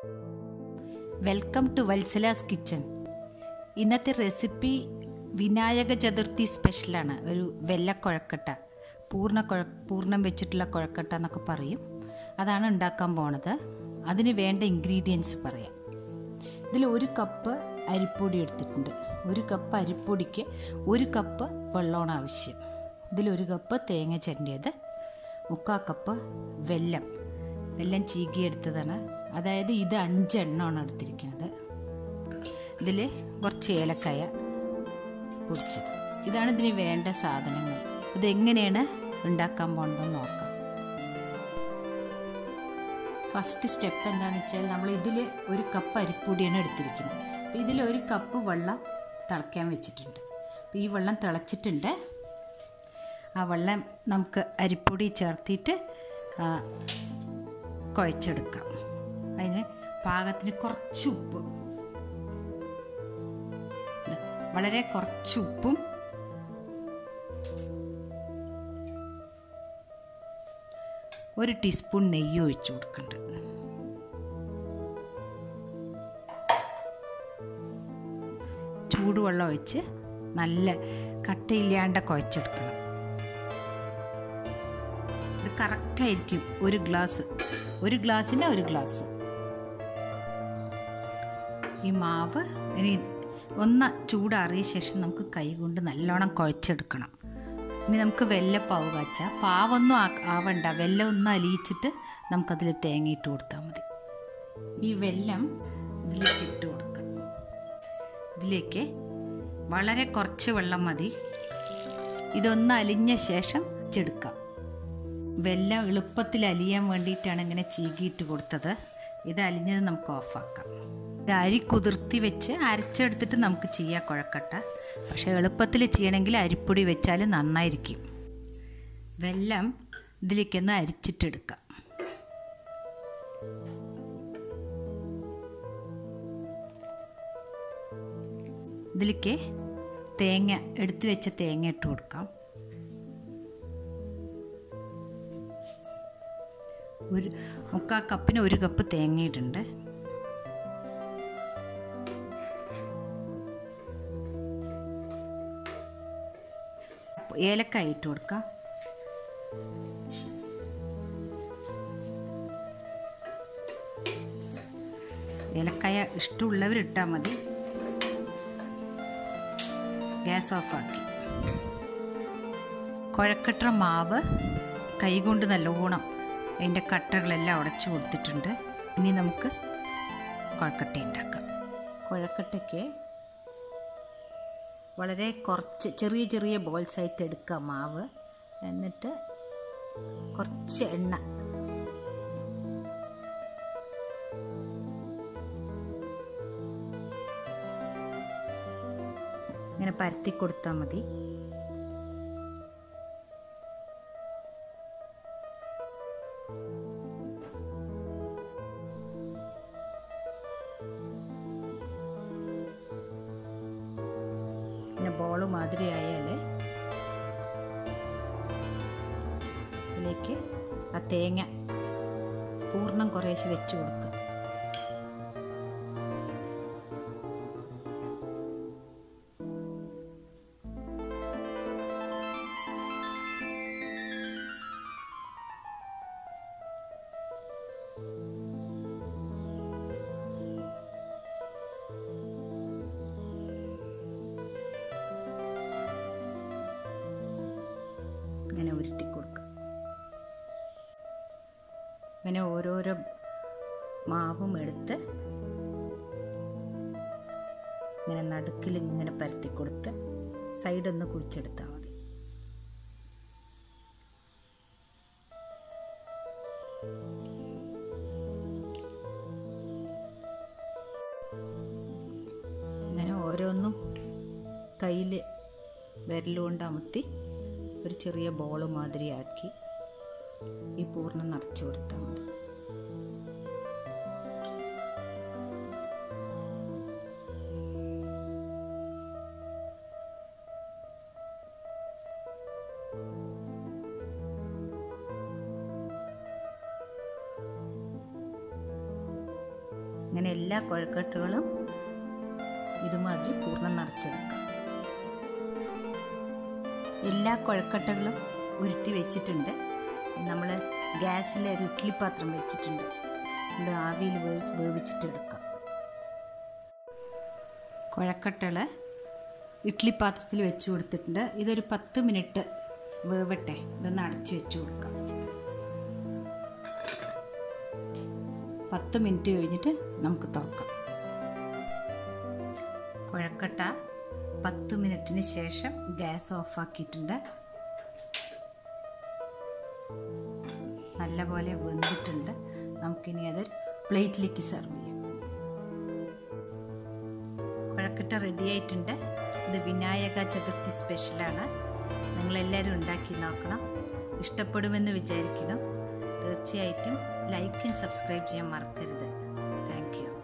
welcome to Vatsala's kitchen ഇന്നത്തെ recipe Vinayaka Chaturthi സ്പെഷ്യലാണ് ഒരു വെല്ലക്കുഴക്കട്ട പൂർണ്ണ കുഴ പൂർണ്ണം വെച്ചിട്ടുള്ള കുഴക്കട്ട എന്നൊക്കെ പറയും അതാണ് ഉണ്ടാക്കാൻ പോണത് അതിന് വേണ്ട ഇൻഗ്രീഡിയൻസ് പറയാം ഇതിൽ ഒരു കപ്പ് അരിപ്പൊടി എടുത്തിട്ടുണ്ട് ഒരു കപ്പ് അരിപ്പൊടിക്ക് ഒരു കപ്പ് വെള്ളമാണ് ആവശ്യം ഇതിലൊരു കപ്പ് തേങ്ങ ചിരണ്ടിയത് മുക്കാൽ കപ്പ് വെല്ലം വെല്ലം ചീകിയെടുത്തതാണ് അതായത് ഇത് അഞ്ചെണ്ണമാണ് എടുത്തിരിക്കുന്നത് ഇതിൽ കുറച്ച് ഏലക്കായ പൊടിച്ചത് ഇതാണ് ഇതിന് വേണ്ട സാധനങ്ങൾ ഇതെങ്ങനെയാണ് ഉണ്ടാക്കാൻ പോകണമെന്ന് നോക്കാം ഫസ്റ്റ് സ്റ്റെപ്പ് എന്താണെന്ന് വെച്ചാൽ നമ്മൾ ഇതിൽ ഒരു കപ്പ് അരിപ്പൊടിയാണ് എടുത്തിരിക്കുന്നത് അപ്പോൾ ഇതിൽ ഒരു കപ്പ് വെള്ളം തിളയ്ക്കാൻ വെച്ചിട്ടുണ്ട് അപ്പോൾ ഈ വെള്ളം തിളച്ചിട്ടുണ്ട് ആ വെള്ളം നമുക്ക് അരിപ്പൊടി ചേർത്തിട്ട് കുഴച്ചെടുക്കാം അതിന് പാകത്തിന് കുറച്ച് ഉപ്പ് വളരെ കുറച്ച് ഉപ്പും ഒരു ടീസ്പൂൺ നെയ്യ് ഒഴിച്ചു കൊടുക്കുന്നുണ്ട് ചൂടുവെള്ളം ഒഴിച്ച് നല്ല കട്ടയില്ലാണ്ട് കുഴച്ചെടുക്കണം ഇത് കറക്റ്റായിരിക്കും ഒരു ഗ്ലാസ് ഒരു ഗ്ലാസ്സിന് ഒരു ഗ്ലാസ് ഈ മാവ് ഇനി ഒന്ന് ചൂടാറിയ ശേഷം നമുക്ക് കൈ കൊണ്ട് നല്ലോണം കുഴച്ചെടുക്കണം ഇനി നമുക്ക് വെല്ലപ്പാവ് കാച്ചാൽ പാവൊന്നും ആവണ്ട വെല്ലം ഒന്ന് അലിയിച്ചിട്ട് നമുക്കതിൽ തേങ്ങ ഇട്ട് കൊടുത്താൽ മതി ഈ വെല്ലം ഇതിലേക്ക് ഇട്ട് കൊടുക്കാം ഇതിലേക്ക് വളരെ കുറച്ച് വെള്ളം മതി ഇതൊന്ന് അലിഞ്ഞ ശേഷം ചെടുക്കാം വെല്ലം എളുപ്പത്തിൽ അലിയാൻ വേണ്ടിയിട്ടാണ് ഇങ്ങനെ ചീകിയിട്ട് കൊടുത്തത് ഇത് അലിഞ്ഞത് നമുക്ക് ഓഫാക്കാം അരി കുതിർത്തി വെച്ച് അരച്ചെടുത്തിട്ട് നമുക്ക് ചെയ്യാം കുഴക്കട്ട പക്ഷെ എളുപ്പത്തിൽ ചെയ്യണമെങ്കിൽ അരിപ്പൊടി വെച്ചാൽ നന്നായിരിക്കും വെല്ലം ഇതിലേക്കൊന്ന് അരിച്ചിട്ടെടുക്കാം ഇതിലേക്ക് തേങ്ങ എടുത്തു വെച്ച തേങ്ങ ഇട്ട് കൊടുക്കാം ഒരു മുക്കാൽ കപ്പിന് ഒരു കപ്പ് തേങ്ങ ഇടുന്നുണ്ട് ഏലക്കായ ഇട്ട് കൊടുക്കാം ഏലക്കായ ഇഷ്ടമുള്ളവർ ഇട്ടാൽ മതി ഗ്യാസ് ഓഫാക്കി കുഴക്കട്ട മാവ് കൈകൊണ്ട് നല്ലോണം അതിൻ്റെ കട്ടകളെല്ലാം ഉടച്ചു കൊടുത്തിട്ടുണ്ട് ഇനി നമുക്ക് കുഴക്കട്ട ഉണ്ടാക്കാം കുഴക്കട്ടയ്ക്ക് വളരെ കുറച്ച് ചെറിയ ചെറിയ ബോൾസ് ആയിട്ട് എടുക്കുക മാവ് എന്നിട്ട് കുറച്ച് എണ്ണ ഇങ്ങനെ പരത്തി കൊടുത്താൽ മതി പിന്നെ ബോള് മാതിരി ആയാൽ ഇതിലേക്ക് ആ തേങ്ങ പൂർണ്ണം കുറേശ്ശെ വെച്ച് കൊടുക്കുക ഇങ്ങനെ ഉരുട്ടി കൊടുക്കുക ഇങ്ങനെ ഓരോരോ മാവും എടുത്ത് ഇങ്ങനെ നടുക്കിൽ ഇങ്ങനെ പരത്തി കൊടുത്ത് സൈഡൊന്ന് കുഴിച്ചെടുത്താൽ മതി ഇങ്ങനെ ഓരോന്നും കയ്യിൽ വിരലുകൊണ്ട് അമർത്തി ഒരു ചെറിയ ബോൾ മാതിരിയാക്കി ഈ പൂർണ്ണം നിറച്ചു കൊടുത്താൽ മതി ഇങ്ങനെ എല്ലാ കുഴക്കട്ടുകളും ഇതുമാതിരി പൂർണ്ണം നിറച്ചെടുക്കാം എല്ലാ കുഴക്കട്ടകളും ഉരുട്ടി വെച്ചിട്ടുണ്ട് നമ്മൾ ഗ്യാസിൽ ഒരു ഇഡ്ഡലി പാത്രം വെച്ചിട്ടുണ്ട് ഇത് ആവിയിൽ വേ- വേവിച്ചിട്ട് എടുക്കാം കുഴക്കട്ടകൾ ഇഡ്ഡലി പാത്രത്തിൽ വെച്ച് കൊടുത്തിട്ടുണ്ട് ഇതൊരു പത്ത് മിനിറ്റ് വേവട്ടെ ഇതൊന്ന് അടച്ച് വെച്ച് കൊടുക്കാം പത്ത് മിനിറ്റ് കഴിഞ്ഞിട്ട് നമുക്ക് തുറക്കാം കുഴക്കട്ട പത്ത് മിനിറ്റിന് ശേഷം ഗ്യാസ് ഓഫാക്കിയിട്ടുണ്ട് നല്ലപോലെ വെന്തിട്ടുണ്ട് നമുക്കിനി അത് പ്ലേറ്റിലേക്ക് സെർവ് ചെയ്യാം കുഴക്കട്ട റെഡി ആയിട്ടുണ്ട് ഇത് വിനായക ചതുർത്ഥി സ്പെഷ്യലാണ് നിങ്ങളെല്ലാവരും ഉണ്ടാക്കി നോക്കണം ഇഷ്ടപ്പെടുമെന്ന് വിചാരിക്കണം തീർച്ചയായിട്ടും ലൈക്കും സബ്സ്ക്രൈബ് ചെയ്യാൻ മറക്കരുത് താങ്ക് യു